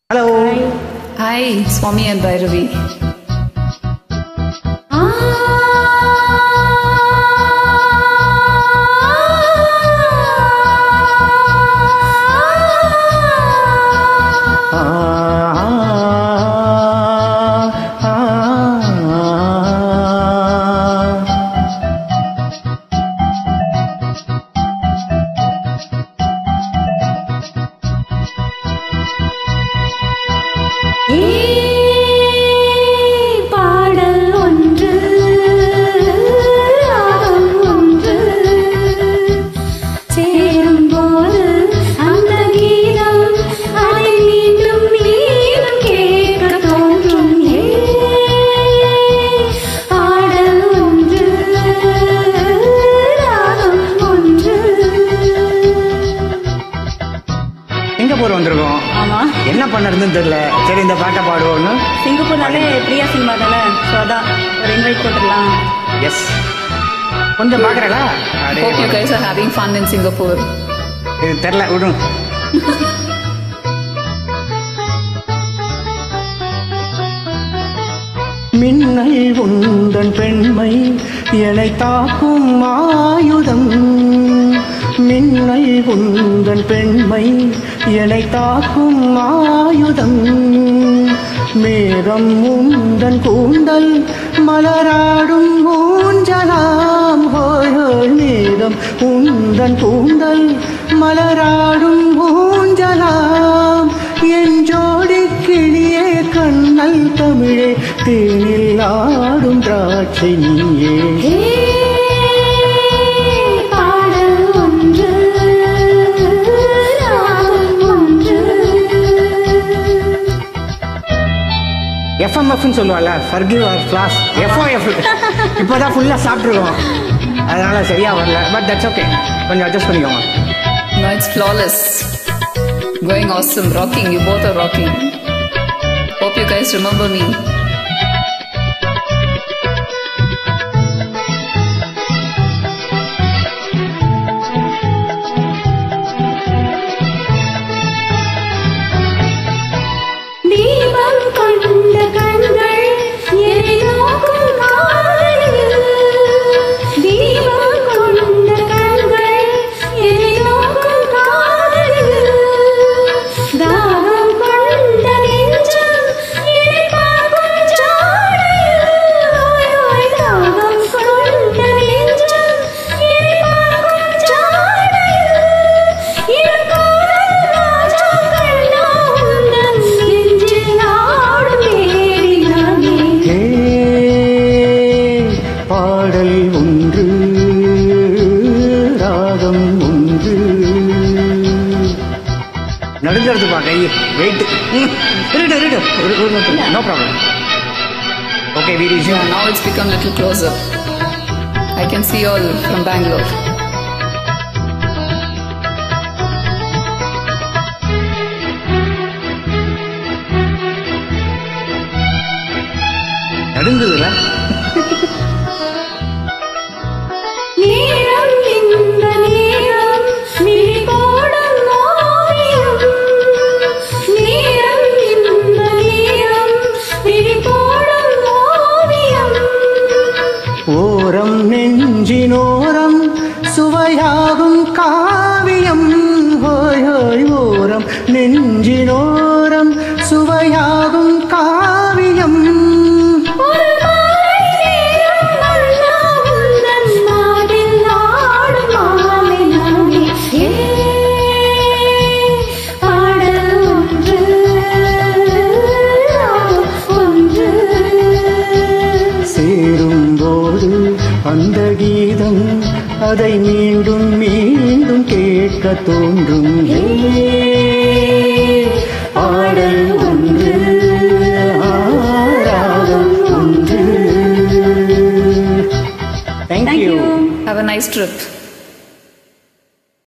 Hello Hi, Swami and Bhairavi. பாடல் ஒன்று ராகம் ஒன்று சேரும்போது அந்த கீதம் அதை மீண்டும் மீண்டும் கேட்க தோன்றும் ஏ பாடல் ஒன்று ராகம் ஒன்று எங்க போற வந்திருக்கோம் ஆமா என்ன பண்ணறதுன்னு தெரியல சரி இந்த பாட்டை பாடுவோம்னு சிங்கப்பூர்னாலே பிரியா சினிமா தானே ஸோ அதான் ஒரு இன்வைட் போட்டுடலாம் எஸ் கொஞ்சம் பாக்குறடா Hope you guys are having fun in Singapore. இது தெரியல விடும் மின்னல் உந்தன் பெண்மை என்னை தாக்கும் ஆயுதம் மின்னல் உந்தன் பெண்மை என்னை தாக்கும் ஆயுதம் மேகம் உந்தன் கூந்தல் மலராடும் ஊஞ்சலாம் ஹோய் ஹோய் மேகம் உந்தன் கூந்தல் மலராடும் ஊஞ்சலாம் என் ஜோடி கிளியே கண்ணல் தமிழே தேனில் ஆடும் திராட்சை நீயே பாடல் ஒன்று ராகம் ஒன்று எஃப்எம்எஃப்னு சொல்லுவாள்ல ஃபர்கிவ் ஆர் ஃப்ளாஸ் எஃப்ஓஎஃப் இப்போதான் ஃபுல்லாக சாப்பிட்ருக்கோம் அதனால சரியா வரல பட் தட்ஸ் ஓகே கொஞ்சம் அட்ஜஸ்ட் பண்ணிக்கோங்க No, it's flawless. Going awesome, rocking. You both are rocking. Hope you guys remember me. தீபம் கொண்ட கண்கள் என்னை நோக்கும் காலையில் தீபம் கொண்ட கண்கள் என்னை நோக்கும் காலையில் தாகம் கொண்ட நெஞ்சம் என்னை பார்க்கும் சாலையில் ஓய் ஓய் தாகம் கொண்ட நெஞ்சம் என்னை பார்க்கும் சாலையில் என் காதல் ராஜா கண்ணா உந்தன் நெஞ்சில் ஆடும் ஏறினானே ஏ பாடல் ஒன்று ராகம் ஒன்று நடுங்கிறதுப்பா கை வெயிட் இருடு இருடு நோ ப்ராப்ளம் ஓகே வீடு Yeah, now it's become a little closer. I can see all from Bangalore. நடுங்குதுல நேரம் இந்த நேரம் விழிபோடும் ஓவியம் நேரம் இந்த நேரம் விழிபோடும் ஓவியம் ஓரம் நெஞ்சினோரம் சுவையாகும் காவியம் ஹோய் ஹோய் ஓரம் நெஞ்சினோரம் சுவையாகும் காவியம் ஒரு மாலை நேரம் மன்னா உந்தன் நாடில் ஆடும் மாலை நானே ஏ பாடல் ஒன்று ராகம் ஒன்று சேரும்போது அந்த கீதம் அதை மீண்டும் மீண்டும் கேட்க தோன்றும் ஏ, பாடல் ஒன்று ஆராகம் ஒன்று thank you Have a nice trip.